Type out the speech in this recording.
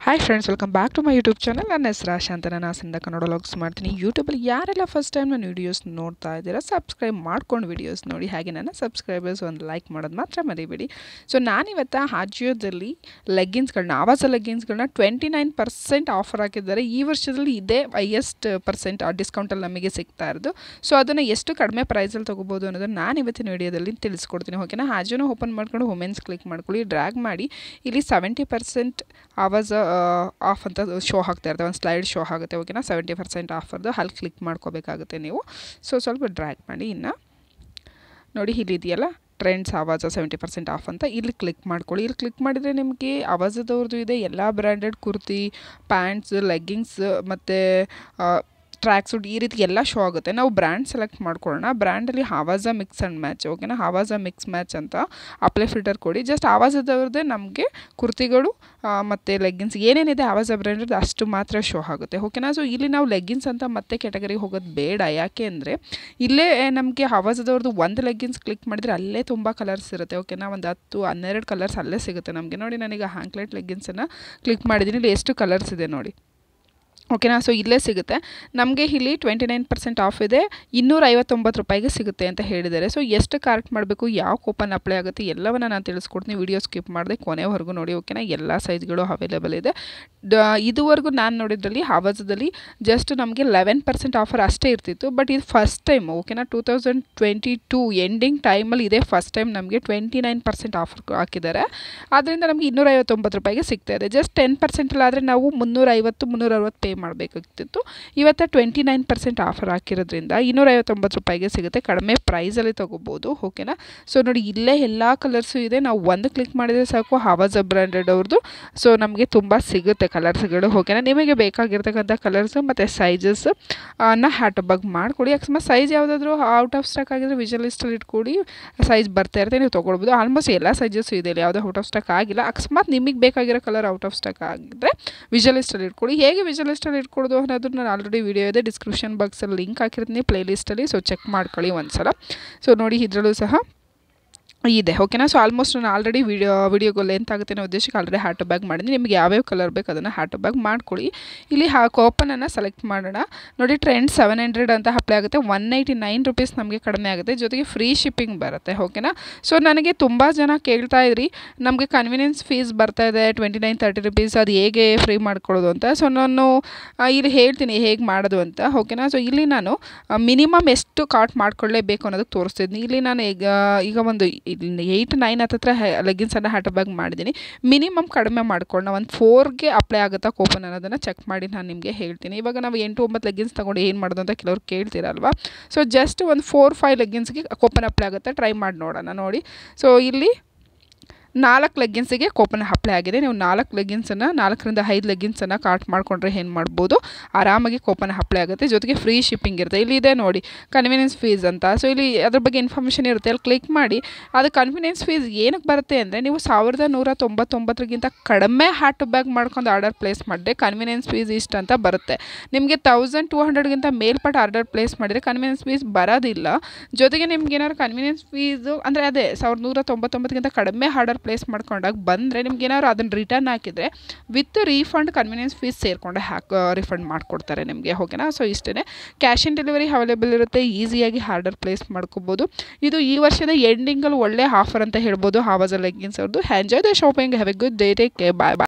hi friends welcome back to my YouTube channel ನನ್ನ ಹೆಸರು ಆಶಾ ಅಂತ ನಾನು ಆಸಿಂದ ಕನ್ನಡ ಲಾಗ್ಸ್ ಮಾಡ್ತೀನಿ ಯೂಟ್ಯೂಬಲ್ಲಿ ಯಾರೆಲ್ಲ ಫಸ್ಟ್ ಟೈಮ್ ನನ್ನ ವೀಡಿಯೋಸ್ ನೋಡ್ತಾ ಇದ್ದೀರಾ ಸಬ್ಸ್ಕ್ರೈಬ್ ಮಾಡ್ಕೊಂಡು ವೀಡಿಯೋಸ್ ನೋಡಿ ಹಾಗೆ ನನ್ನ ಸಬ್ಸ್ಕ್ರೈಬರ್ಸ್ ಒಂದು ಲೈಕ್ ಮಾಡೋದು ಮಾತ್ರ ಮರಿಬೇಡಿ ಸೊ ನಾನಿವತ್ತು ಹಾಜಿಯೋದಲ್ಲಿ ಲೆಗ್ಗಿನ್ಸ್ಗಳನ್ನ ಆವಾಸ ಲೆಗ್ಗಿನ್ಸ್ಗಳನ್ನ ಟ್ವೆಂಟಿ ನೈನ್ ಪರ್ಸೆಂಟ್ ಆಫರ್ ಹಾಕಿದ್ದಾರೆ ಈ ವರ್ಷದಲ್ಲಿ ಇದೇ ಹೈಯೆಸ್ಟ್ ಪರ್ಸೆಂಟ್ ಡಿಸ್ಕೌಂಟಲ್ಲಿ ನಮಗೆ ಸಿಗ್ತಾ ಇರೋದು ಸೊ ಅದನ್ನು ಎಷ್ಟು ಕಡಿಮೆ ಪ್ರೈಸಲ್ಲಿ ತೊಗೋಬೋದು ಅನ್ನೋದನ್ನು ನಾನು ಇವತ್ತಿನ ವಿಡಿಯೋದಲ್ಲಿ ತಿಳಿಸ್ಕೊಡ್ತೀನಿ ಓಕೆನಾ ಹಾಜಿಯೋನ ಓಪನ್ ಮಾಡ್ಕೊಂಡು ವುಮೆನ್ಸ್ ಕ್ಲಿಕ್ ಮಾಡ್ಕೊಳ್ಳಿ ಡ್ರ್ಯಾಗ್ ಮಾಡಿ ಇಲ್ಲಿ ಸೆವೆಂಟಿ ಪರ್ಸೆಂಟ್ ಆವಾಜ ಆಫ್ ಅಂತ ಶೋ ಆಗ್ತಾ ಇರುತ್ತೆ ಒಂದು ಸ್ಲೈಡ್ ಶೋ ಆಗುತ್ತೆ ಓಕೆನಾ ಸೆವೆಂಟಿ ಪರ್ಸೆಂಟ್ ಆಫರ್ದು ಅಲ್ಲಿ ಕ್ಲಿಕ್ ಮಾಡ್ಕೋಬೇಕಾಗುತ್ತೆ ನೀವು ಸೊ ಸ್ವಲ್ಪ ಡ್ರ್ಯಾಗ್ ಮಾಡಿ ಇನ್ನು ನೋಡಿ ಇಲ್ಲಿದೆಯಲ್ಲ trends Avaasa seventy percent off ಅಂತ ಇಲ್ಲಿ ಕ್ಲಿಕ್ ಮಾಡ್ಕೊಳ್ಳಿ ಇಲ್ಲಿ ಕ್ಲಿಕ್ ಮಾಡಿದರೆ ನಿಮಗೆ ಆವಾಜದವ್ರದ್ದು ಇದೆ ಎಲ್ಲ ಬ್ರ್ಯಾಂಡೆಡ್ ಕುರ್ತಿ ಪ್ಯಾಂಟ್ಸ್ ಲೆಗ್ಗಿಂಗ್ಸ್ ಮತ್ತು ಟ್ರ್ಯಾಕ್ ಸೂಟ್ ಈ ರೀತಿ ಎಲ್ಲ ಶೋ ಆಗುತ್ತೆ ನಾವು ಬ್ರ್ಯಾಂಡ್ ಸೆಲೆಕ್ಟ್ ಮಾಡ್ಕೊಳ್ಳೋಣ ಬ್ರ್ಯಾಂಡಲ್ಲಿ ಆವಾಜ ಮಿಕ್ಸ್ ಆ್ಯಂಡ್ ಮ್ಯಾಚ್ ಓಕೆನಾ ಆವಾಜ ಮಿಕ್ಸ್ ಮ್ಯಾಚ್ ಅಂತ ಅಪ್ಲೈ ಫಿಲ್ಟರ್ ಕೊಡಿ ಜಸ್ಟ್ ಆವಾಜದವ್ರದ್ದೇ ನಮಗೆ ಕುರ್ತಿಗಳು ಮತ್ತು ಲೆಗ್ಗಿನ್ಸ್ ಏನೇನಿದೆ ಆವಾಜ ಬ್ರ್ಯಾಂಡದ್ದು ಅಷ್ಟು ಮಾತ್ರ ಶೋ ಆಗುತ್ತೆ ಓಕೆನಾ ಸೊ ಇಲ್ಲಿ ನಾವು ಲೆಗ್ಗಿನ್ಸ್ ಅಂತ ಮತ್ತೆ ಕೆಟಗರಿಗೆ ಹೋಗೋದು ಬೇಡ ಯಾಕೆ ಅಂದರೆ ಇಲ್ಲೇ ನಮಗೆ ಆವಾಜದವ್ರದ್ದು ಒಂದು ಲೆಗ್ಗಿನ್ಸ್ ಕ್ಲಿಕ್ ಮಾಡಿದರೆ ಅಲ್ಲೇ ತುಂಬ ಕಲರ್ಸ್ ಇರುತ್ತೆ ಓಕೆನಾ ಒಂದು ಹತ್ತು ಹನ್ನೆರಡು ಕಲರ್ಸ್ ಅಲ್ಲೇ ಸಿಗುತ್ತೆ ನಮಗೆ ನೋಡಿ ನನಗೆ ಹ್ಯಾಂಕ್ಲೆಟ್ ಲೆಗ್ಗಿನ್ಸನ್ನು ಕ್ಲಿಕ್ ಮಾಡಿದ್ದೀನಿ ಇಲ್ಲಿ ಎಷ್ಟು ಕಲರ್ಸ್ ಇದೆ ನೋಡಿ ಓಕೆನಾ ಸೊ ಇಲ್ಲೇ ಸಿಗುತ್ತೆ ನಮಗೆ ಇಲ್ಲಿ ಟ್ವೆಂಟಿ ನೈನ್ ಪರ್ಸೆಂಟ್ ಆಫ್ ಇದೆ ಇನ್ನೂರ ಐವತ್ತೊಂಬತ್ತು ರೂಪಾಯಿಗೆ ಸಿಗುತ್ತೆ ಅಂತ ಹೇಳಿದ್ದಾರೆ ಸೊ ಎಷ್ಟು ಕಾರ್ಟ್ ಮಾಡಬೇಕು ಯಾವ ಕೂಪನ್ ಅಪ್ಲೈ ಆಗುತ್ತೆ ಎಲ್ಲವನ್ನ ನಾನು ತಿಳಿಸ್ಕೊಡ್ತೀನಿ ವಿಡಿಯೋ ಸ್ಕಿಪ್ ಮಾಡಿದೆ ಕೊನೆವರೆಗೂ ನೋಡಿ ಓಕೆನಾ ಎಲ್ಲ ಸೈಜ್ಗಳು ಅವೈಲೇಬಲ್ ಇದೆ ಡ ಇದುವರೆಗೂ ನಾನು ನೋಡಿದ್ರಲ್ಲಿ ಆವಾಜದಲ್ಲಿ ಜಸ್ಟ್ ನಮಗೆ ಲೆವೆನ್ ಪರ್ಸೆಂಟ್ ಆಫರ್ ಅಷ್ಟೇ ಇರ್ತಿತ್ತು ಬಟ್ ಇದು ಫಸ್ಟ್ ಟೈಮ್ ಓಕೆನಾ two thousand twenty two ending ಟೈಮಲ್ಲಿ ಇದೇ ಫಸ್ಟ್ ಟೈಮ್ ನಮಗೆ ಟ್ವೆಂಟಿ ನೈನ್ ಪರ್ಸೆಂಟ್ ಆಫರ್ ಹಾಕಿದ್ದಾರೆ ಆದ್ದರಿಂದ ನಮಗೆ ಇನ್ನೂರ ಐವತ್ತೊಂಬತ್ತು ರೂಪಾಯಿಗೆ ಸಿಗ್ತಾ ಇದೆ ಜಸ್ಟ್ ಟೆನ್ ಪರ್ಸೆಂಟಲ್ಲಾದರೆ ನಾವು ಮುನ್ನೂರ ಐವತ್ತು ಮುನ್ನೂರ ಅರವತ್ತು ಪೇ ಮಾಡಬೇಕಾಗ್ತಿತ್ತು ಇವತ್ತು ಟ್ವೆಂಟಿ ನೈನ್ ಪರ್ಸೆಂಟ್ ಆಫರ್ ಹಾಕಿರೋದ್ರಿಂದ ಇನ್ನೂರೈವತ್ತೊಂಬತ್ತು ರೂಪಾಯಿಗೆ ಸಿಗುತ್ತೆ ಕಡಿಮೆ ಪ್ರೈಸಲ್ಲಿ ತೊಗೋಬೋದು ಓಕೆನಾ ಸೊ ನೋಡಿ ಇಲ್ಲೇ ಎಲ್ಲ ಕಲರ್ಸು ಇದೆ ನಾವು ಒಂದು ಕ್ಲಿಕ್ ಮಾಡಿದರೆ ಸಾಕು ಹವಾಜ ಬ್ರ್ಯಾಂಡೆಡ್ ಅವ್ರದ್ದು ಸೊ ನಮಗೆ ತುಂಬ ಸಿಗುತ್ತೆ ಕಲರ್ಸ್ಗಳು ಓಕೆನಾ ನಿಮಗೆ ಬೇಕಾಗಿರ್ತಕ್ಕಂಥ ಕಲರ್ಸು ಮತ್ತು ಸೈಜಸ್ ನ ಹ್ಯಾಟ್ ಬಗ್ ಮಾಡ್ಕೊಡಿ ಅಕಸ್ಮಾತ್ ಸೈಜ್ ಯಾವುದಾದ್ರೂ ಔಟ್ ಆಫ್ ಸ್ಟಾಕ್ ಆಗಿದ್ರೆ ವಿಜುವಲ್ ಲಿಸ್ಟಲ್ಲಿ ಇಟ್ಕೊಡಿ ಸೈಜ್ ಬರ್ತಾ ಇರುತ್ತೆ ನೀವು ತೊಗೊಳ್ಬೋದು ಆಲ್ಮೋಸ್ಟ್ ಎಲ್ಲ ಸೈಜಸ್ಸು ಇದೆ ಇಲ್ಲಿ ಯಾವುದೋ ಔಟ್ ಆಫ್ ಸ್ಟಾಕ್ ಆಗಿಲ್ಲ ಅಕಸ್ಮಾತ್ ನಿಮಗೆ ಬೇಕಾಗಿರೋ ಕಲರ್ ಔಟ್ ಆಫ್ ಸ್ಟಾಕ್ ಆಗಿದ್ದರೆ ವಿಜುವಲ್ ಲಿಸ್ಟಲ್ಲಿ ಇಟ್ಕೊಡಿ ಹೇಗೆ ವಿಜುವಲ್ ಲಿಸ್ಟಲ್ಲಿ ಇಟ್ಕೊಡೋದು ಅನ್ನೋದು ನಾನು ಆಲ್ರೆಡಿ ವಿಡಿಯೋ ಇದೆ ಡಿಸ್ಕ್ರಿಪ್ಷನ್ ಬಾಕ್ಸಲ್ಲಿ ಲಿಂಕ್ ಹಾಕಿರ್ತೀನಿ ಪ್ಲೇ ಲಿಸ್ಟಲ್ಲಿ ಸೊ ಚೆಕ್ ಮಾಡ್ಕೊಳ್ಳಿ ಒಂದು ಸಲ ಸೊ ನೋಡಿ ಇದರಲ್ಲೂ ಸಹ ಇದೆ ಓಕೆನಾ ಸೊ ಆಲ್ಮೋಸ್ಟ್ ನಾನು ಆಲ್ರೆಡಿ ವಿಡಿಯೋ ವಿಡಿಯೋಗೆ ಲೆಂತ್ ಆಗುತ್ತೆ ಅನ್ನೋ ಉದ್ದೇಶಕ್ಕೆ ಆಲ್ರೆಡಿ ಹ್ಯಾಟ್ ಬ್ಯಾಗ್ ಮಾಡಿದ್ದೀನಿ ನಿಮಗೆ ಯಾವ್ಯಾವ ಕಲರ್ ಬೇಕು ಅದನ್ನು ಹ್ಯಾಟ್ ಬ್ಯಾಗ್ ಮಾಡ್ಕೊಳ್ಳಿ ಇಲ್ಲಿ ಹಾ ಕೋಪನನ್ನು ಸೆಲೆಕ್ಟ್ ಮಾಡೋಣ ನೋಡಿ ಟ್ರೆಂಡ್ ಸೆವೆನ್ ಹಂಡ್ರೆಡ್ ಅಂತ ಅಪ್ಲೈ ಆಗುತ್ತೆ ಒನ್ ಏಯ್ಟಿ ನೈನ್ ರುಪೀಸ್ ನಮಗೆ ಕಡಿಮೆ ಆಗುತ್ತೆ ಜೊತೆಗೆ ಫ್ರೀ ಶಿಪ್ಪಿಂಗ್ ಬರುತ್ತೆ ಓಕೆನಾ ಸೊ ನನಗೆ ತುಂಬ ಜನ ಕೇಳ್ತಾ ಇದ್ರಿ ನಮಗೆ ಕನ್ವಿನಿಯನ್ಸ್ ಫೀಸ್ ಬರ್ತಾ ಇದೆ ಟ್ವೆಂಟಿ ನೈನ್ ತರ್ಟಿ ರುಪೀಸ್ ಅದು ಹೇಗೆ ಫ್ರೀ ಮಾಡ್ಕೊಳ್ಳೋದು ಅಂತ ಸೊ ನಾನು ಇಲ್ಲಿ ಹೇಳ್ತೀನಿ ಹೇಗೆ ಮಾಡೋದು ಅಂತ ಓಕೆನಾ ಸೊ ಇಲ್ಲಿ ನಾನು ಮಿನಿಮಮ್ ಎಷ್ಟು ಕಾರ್ಟ್ ಮಾಡ್ಕೊಳ್ಳೇಬೇಕು ಅನ್ನೋದಕ್ಕೆ ತೋರಿಸ್ತಿದ್ದೀನಿ ಇಲ್ಲಿ ನಾನು ಈಗ ಈಗ ಒಂದು ಏಯ್ಟ್ ನೈನ್ ಹತ್ತತ್ರ ಲೆಗ್ಗಿನ್ಸನ್ನು ಹ್ಯಾಟ್ ಬ್ಯಾಗ್ ಮಾಡಿದ್ದೀನಿ ಮಿನಿಮಮ್ ಕಡಿಮೆ ಮಾಡ್ಕೊಂಡು ಒಂದು ಫೋರ್ಗೆ ಅಪ್ಲೈ ಆಗುತ್ತಾ ಕೂಪನ್ ಅನ್ನೋದನ್ನು ಚೆಕ್ ಮಾಡಿ ನಾನು ನಿಮಗೆ ಹೇಳ್ತೀನಿ ಇವಾಗ ನಾವು ಎಂಟು ಒಂಬತ್ತು ಲೆಗ್ಗಿನ್ಸ್ ತೊಗೊಂಡು ಏನು ಮಾಡೋದು ಅಂತ ಕೆಲವ್ರು ಕೇಳ್ತೀರಲ್ವ ಸೊ ಜಸ್ಟ್ ಒಂದು ಫೋರ್ ಫೈವ್ ಲೆಗ್ಗಿನ್ಸ್ಗೆ ಕೂಪನ್ ಅಪ್ಲೈ ಆಗುತ್ತೆ ಟ್ರೈ ಮಾಡಿ ನೋಡೋಣ ನೋಡಿ ಸೊ ಇಲ್ಲಿ ನಾಲ್ಕು ಲೆಗ್ಗಿನ್ಸಿಗೆ ಕೂಪನ್ ಅಪ್ಲೈ ಆಗಿದೆ ನೀವು ನಾಲ್ಕು ಲೆಗ್ಗಿನ್ಸನ್ನು ನಾಲ್ಕರಿಂದ ಐದು ಲೆಗ್ಗಿನ್ಸನ್ನು ಕಾರ್ಟ್ ಮಾಡಿಕೊಂಡ್ರೆ ಏನು ಮಾಡ್ಬೋದು ಆರಾಮಾಗಿ ಕೂಪನ್ ಅಪ್ಲೈ ಆಗುತ್ತೆ ಜೊತೆಗೆ ಫ್ರೀ ಶಿಪ್ಪಿಂಗ್ ಇರುತ್ತೆ ಇಲ್ಲಿ ಇದೆ ನೋಡಿ ಕನ್ವಿನಿಯನ್ಸ್ ಫೀಸ್ ಅಂತ ಸೊ ಇಲ್ಲಿ ಅದ್ರ ಬಗ್ಗೆ ಇನ್ಫಾರ್ಮೇಷನ್ ಇರುತ್ತೆ ಅಲ್ಲಿ ಕ್ಲಿಕ್ ಮಾಡಿ ಅದು ಕನ್ವಿನಿಯನ್ಸ್ ಫೀಸ್ ಏನಕ್ಕೆ ಬರುತ್ತೆ ಅಂದರೆ ನೀವು ಸಾವಿರದ ನೂರ ತೊಂಬತ್ತೊಂಬತ್ತರಿಗಿಂತ ಕಡಿಮೆ ಹ್ಯಾಟ್ ಬ್ಯಾಗ್ ಮಾಡ್ಕೊಂಡು ಆರ್ಡರ್ ಪ್ಲೇಸ್ ಮಾಡಿದ್ರೆ ಕನ್ವಿನಿಯನ್ಸ್ ಫೀಸ್ ಇಷ್ಟು ಅಂತ ಬರುತ್ತೆ ನಿಮಗೆ ತೌಸಂಡ್ ಟೂ ಹಂಡ್ರೆಡ್ಗಿಂತ ಮೇಲ್ಪಟ್ಟು ಆರ್ಡರ್ ಪ್ಲೇಸ್ ಮಾಡಿದರೆ ಕನ್ವಿನಿಯನ್ಸ್ ಫೀಸ್ ಬರೋದಿಲ್ಲ ಜೊತೆಗೆ ನಿಮ್ಗೆ ಏನಾದ್ರು ಕನ್ವಿನಿಯನ್ಸ್ ಫೀಸು ಅಂದರೆ ಅದೇ ಸಾವಿರದ ನೂರ ತೊಂಬತ್ತೊಂಬತ್ತಕ್ಕಿಂತ ಕಡಿಮೆ ಆರ್ಡರ್ ಪ್ಲೇಸ್ ಮಾಡ್ಕೊಂಡಾಗ ಬಂದರೆ ನಿಮ್ಗೆ ಏನಾದ್ರು ಅದನ್ನು ರಿಟರ್ನ್ ಹಾಕಿದರೆ ವಿತ್ ರೀಫಂಡ್ ಕನ್ವಿನಿಯನ್ಸ್ ಫೀಸ್ ಸೇರಿಕೊಂಡೆ ಹಾಕಿ ರಿಫಂಡ್ ಮಾಡಿಕೊಡ್ತಾರೆ ನಿಮಗೆ ಓಕೆನಾ ಸೊ ಇಷ್ಟೇ ಕ್ಯಾಶ್ ಆನ್ ಡೆಲಿವರಿ ಅವೈಲೇಬಲ್ ಇರುತ್ತೆ ಈಸಿಯಾಗಿ ಆರ್ಡರ್ ಪ್ಲೇಸ್ ಮಾಡ್ಕೋಬೋದು ಇದು ಈ ವರ್ಷದ ಎಂಡಿಂಗಲ್ಲಿ ಒಳ್ಳೆ ಆಫರ್ ಅಂತ ಹೇಳ್ಬೋದು ಹಾವಾಜ ಲೆಗ್ಗಿನ್ಸ್ ಅವ್ರದ್ದು enjoy the shopping have a good day take bye bye